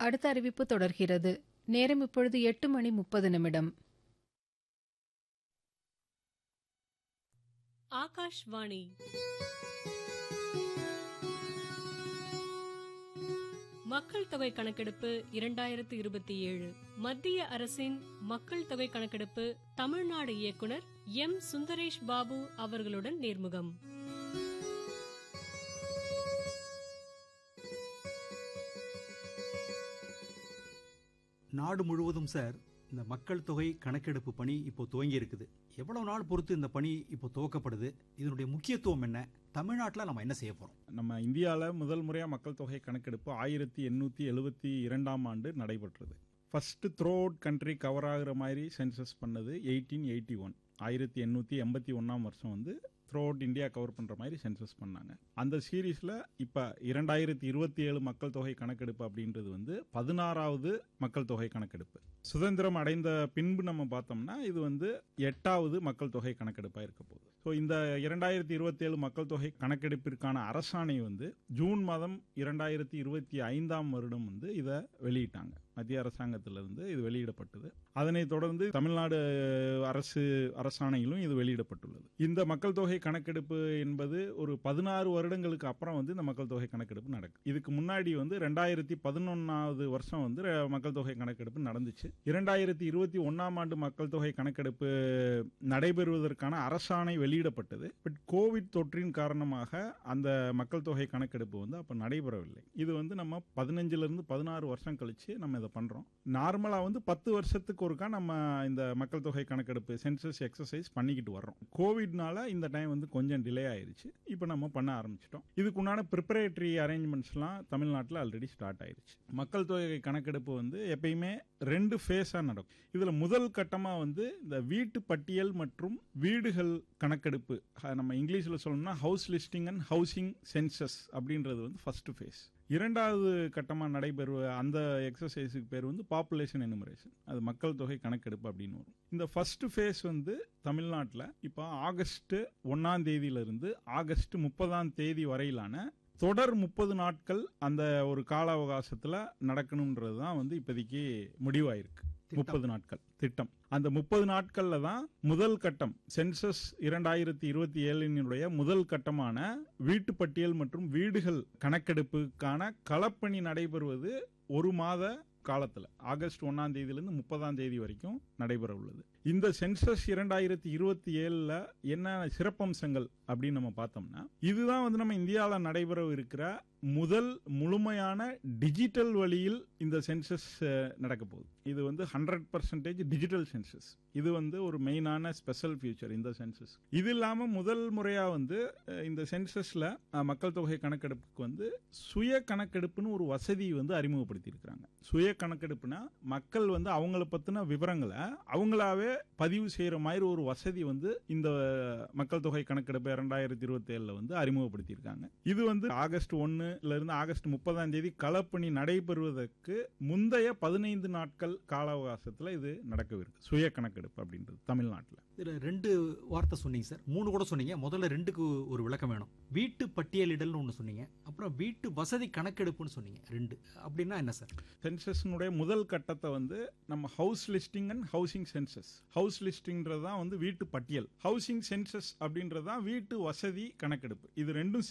அடுத்த அறிவிப்பு தொடர்கிறது நேரம் இப்பொழுது எட்டு மணி முப்பது நிமிடம் ஆகாஷ்வாணி மக்கள் தொகை கணக்கெடுப்பு இரண்டாயிரத்து இருபத்தி ஏழு மத்திய அரசின் மக்கள் தொகை கணக்கெடுப்பு தமிழ்நாடு இயக்குனர் எம் சுந்தரேஷ் பாபு அவர்களுடன் நேர்முகம் நாடு முழுவதும் சார் இந்த மக்கள் தொகை கணக்கெடுப்பு பணி இப்போ துவங்கி இருக்குது எவ்வளவு நாள் பொறுத்து இந்த பணி இப்போ துவக்கப்படுது இதனுடைய முக்கியத்துவம் என்ன தமிழ்நாட்டில் நம்ம என்ன செய்ய போறோம் நம்ம இந்தியாவில் முதல் முறையாக மக்கள் தொகை கணக்கெடுப்பு ஆயிரத்தி எண்ணூற்றி எழுபத்தி இரண்டாம் ஆண்டு நடைபெற்றது first throughout country cover ஆகுற மாதிரி சென்சஸ் பண்ணது எயிட்டீன் எயிட்டி ஒன் ஆயிரத்தி எண்ணூற்றி எண்பத்தி ஒன்றாம் வருஷம் வந்து த்ரோ அவுட் இந்தியா கவர் பண்ணுற மாதிரி சென்சஸ் பண்ணாங்க அந்த சீரீஸில் இப்போ இரண்டாயிரத்தி இருபத்தி ஏழு மக்கள் தொகை கணக்கெடுப்பு அப்படின்றது வந்து பதினாறாவது மக்கள் தொகை கணக்கெடுப்பு சுதந்திரம் அடைந்த பின்பு நம்ம பார்த்தோம்னா இது வந்து எட்டாவது மக்கள் தொகை கணக்கெடுப்பாக இருக்க போகுது ஸோ இந்த இரண்டாயிரத்தி இருபத்தி ஏழு மக்கள் தொகை கணக்கெடுப்பிற்கான அரசாணை வந்து ஜூன் மாதம் இரண்டாயிரத்தி இருபத்தி ஐந்தாம் வருடம் வந்து இதை வெளியிட்டாங்க மத்திய அரசாங்கத்திலிருந்து இது வெளியிடப்பட்டது அதனைத் தொடர்ந்து தமிழ்நாடு அரசு அரசாணையிலும் இது வெளியிடப்பட்டுள்ளது இந்த மக்கள் தொகை கணக்கெடுப்பு என்பது ஒரு பதினாறு வருடங்களுக்கு அப்புறம் வந்து இந்த மக்கள் தொகை கணக்கெடுப்பு நடக்கும் இதுக்கு முன்னாடி வந்து ரெண்டாயிரத்தி பதினொன்னாவது வருஷம் வந்து ர- மக்கள் தொகை கணக்கெடுப்பு நடந்துச்சு இரண்டாயிரத்தி இருபத்தி ஒன்னாம் ஆண்டு மக்கள் தொகை கணக்கெடுப்பு நடைபெறுவதற்கான அரசாணை வெளியிடப்பட்டது பட் கோவிட் தொற்றின் காரணமாக அந்த மக்கள் தொகை கணக்கெடுப்பு வந்து அப்ப நடைபெறவில்லை இது வந்து நம்ம பதினஞ்சுல இருந்து பதினாறு வருஷம் கழிச்சு நம்ம இதை பண்றோம் நார்மலா வந்து பத்து வருஷத்துக்கு ஒருக்கா நம்ம இந்த மக்கள் தொகை கணக்கெடுப்பு சென்சஸ் எக்ஸசைஸ் பண்ணிக்கிட்டு வர்றோம் கோவிட்னால இந்த டைம் வந்து கொஞ்சம் டிலே ஆயிருச்சு இப்போ நம்ம பண்ண ஆரம்பிச்சிட்டோம் இதுக்குண்டான ப்ரிப்பரேட்டரி அரேஞ்ச்மெண்ட்ஸ்லாம் தமிழ்நாட்டில் ஆல்ரெடி ஸ்டார்ட் ஆயிருச்சு மக்கள் தொகை கணக்கெடுப்பு வந்து எப்பயுமே ரெண்டு ஃபேஸாக நடக்கும் இதில் முதல் கட்டமாக வந்து இந்த வீட்டு பட்டியல் மற்றும் வீடுகள் கணக்கெடுப்பு அஹ் நம்ம இங்கிலீஷில் சொல்லணும்னா house listing and housing census அப்படின்றது வந்து ஃபர்ஸ்ட் ஃபேஸ் இரண்டாவது கட்டமாக நடைபெறுவ அந்த எக்ஸசைஸுக்கு பேர் வந்து பாப்புலேஷன் எனுமரேஷன் அது மக்கள் தொகை கணக்கெடுப்பு அப்படின்னு வரும் இந்த ஃபர்ஸ்ட் ஃபேஸ் வந்து தமிழ்நாட்டில் இப்போ ஆகஸ்ட் ஒன்னாம் தேதியிலிருந்து ஆகஸ்ட் முப்பதாம் தேதி வரையிலான தொடர் முப்பது நாட்கள் அந்த ஒரு கால அவகாசத்தில் நடக்கணுன்றது தான் வந்து இப்போதைக்கு முடிவாயிருக்கு முப்பது நாட்கள் திட்டம் அந்த முப்பது நாட்கள்ல தான் முதல் கட்டம் சென்சஸ் இரண்டாயிரத்தி இருபத்தி ஏழினுடைய முதல் கட்டமான வீட்டு பட்டியல் மற்றும் வீடுகள் கணக்கெடுப்புக்கான களப்பணி நடைபெறுவது ஒரு மாத காலத்துல ஆகஸ்ட் ஒன்னாம் தேதியிலிருந்து முப்பதாம் தேதி வரைக்கும் நடைபெற உள்ளது இந்த சென்சஸ் இரண்டாயிரத்தி இருபத்தி ஏழுல என்ன சிறப்பம்சங்கள் அப்படின்னு நம்ம பார்த்தோம்னா இதுதான் வந்து நம்ம இந்தியாவில் நடைபெற இருக்கிற முதல் முழுமையான டிஜிட்டல் வழியில் இந்த சென்சஸ் நடக்க போகுது இது வந்து ஹண்ட்ரட் பர்சன்டேஜ் டிஜிட்டல் சென்சஸ் இது வந்து ஒரு மெயினான ஸ்பெஷல் ஃபியூச்சர் இந்த சென்சஸ் இது இல்லாம முதல் முறையா வந்து அஹ், இந்த சென்சஸ்ல அஹ், மக்கள் தொகை கணக்கெடுப்புக்கு வந்து சுய கணக்கெடுப்புன்னு ஒரு வசதி வந்து அறிமுகப்படுத்தி இருக்கிறாங்க சுய கணக்கெடுப்புனா மக்கள் வந்து அவங்கள பத்தின விவரங்களை அவங்களாவே பதிவு செய்யற மாதிரி ஒரு வசதி வந்து இந்த மக்கள் தொகை கணக்கெடுப்பு இரண்டாயிரத்தி இருபத்தி ஏழுல வந்து அறிமுகப்படுத்தி இருக்காங்க இது வந்து ஆகஸ்ட் ஒன்னுல இருந்து ஆகஸ்ட் முப்பதாம் தேதி களப்பணி நடைபெறுவதற்கு முந்தைய பதினைந்து நாட்கள் கால அவகாசத்துல இது நடக்கவிருக்கு சுய கணக்கெடுப்பு அப்படின்றது தமிழ்நாட்டில் இதுல ரெண்டு வார்த்தை சொன்னீங்க சார் மூணு கூட சொன்னீங்க முதல்ல ரெண்டுக்கு ஒரு விளக்கம் வேணும் வீட்டு பட்டியலிடல்னு ஒன்று சொன்னீங்க அப்புறம் வீட்டு வசதி கணக்கெடுப்புன்னு சொன்னீங்க ரெண்டு அப்படின்னா என்ன சார் சென்சஸ்னுடைய முதல் கட்டத்தை வந்து நம்ம house listing and housing census house லிஸ்டிங்கிறது தான் வந்து வீட்டு பட்டியல் ஹவுசிங் சென்சஸ் அப்படின்றது தான் வீட்டு வசதி கணக்கெடுப்பு இது ரெண்டும்